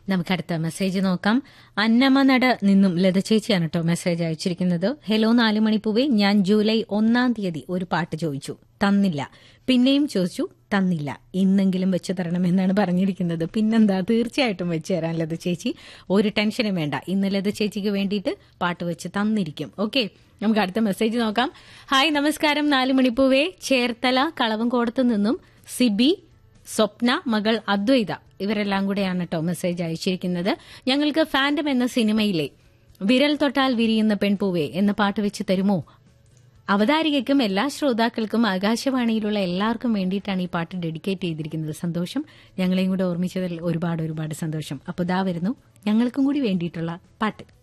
നമുക്ക് അടുത്ത മെസ്സേജ് നോക്കാം അന്നമനട നിന്നും ലത ചേച്ചിയാണ് കേട്ടോ മെസ്സേജ് അയച്ചിരിക്കുന്നത് ഹലോ നാല് മണിപ്പൂവേ ഞാൻ ജൂലൈ ഒന്നാം തീയതി ഒരു പാട്ട് ചോദിച്ചു തന്നില്ല പിന്നെയും ചോദിച്ചു തന്നില്ല ഇന്നെങ്കിലും വെച്ച് തരണമെന്നാണ് പറഞ്ഞിരിക്കുന്നത് പിന്നെന്താ തീർച്ചയായിട്ടും വെച്ച് തരാൻ ലത ചേച്ചി ഒരു ടെൻഷനും വേണ്ട ഇന്ന് ലത ചേച്ചിക്ക് വേണ്ടിയിട്ട് പാട്ട് വെച്ച് തന്നിരിക്കും ഓക്കെ നമുക്ക് അടുത്ത മെസ്സേജ് നോക്കാം ഹായ് നമസ്കാരം നാല് മണിപ്പൂവേ ചേർത്തല കളവങ്കോടത്ത് നിന്നും സിബി സ്വപ്ന മകൾ അദ്വൈത ഇവരെല്ലാം കൂടെയാണ് കേട്ടോ മെസ്സേജ് അയച്ചിരിക്കുന്നത് ഞങ്ങൾക്ക് ഫാൻഡം എന്ന സിനിമയിലെ വിരൽ തൊട്ടാൽ വിരിയുന്ന പെൺപൂവേ എന്ന പാട്ട് വെച്ച് തരുമോ അവതാരികയ്ക്കും എല്ലാ ശ്രോതാക്കൾക്കും ആകാശവാണിയിലുള്ള എല്ലാവർക്കും വേണ്ടിയിട്ടാണ് ഈ പാട്ട് ഡെഡിക്കേറ്റ് ചെയ്തിരിക്കുന്നത് സന്തോഷം ഞങ്ങളെയും കൂടെ ഓർമ്മിച്ചതിൽ ഒരുപാട് ഒരുപാട് സന്തോഷം അപ്പോൾ ദാ വരുന്നു ഞങ്ങൾക്കും കൂടി വേണ്ടിയിട്ടുള്ള പാട്ട്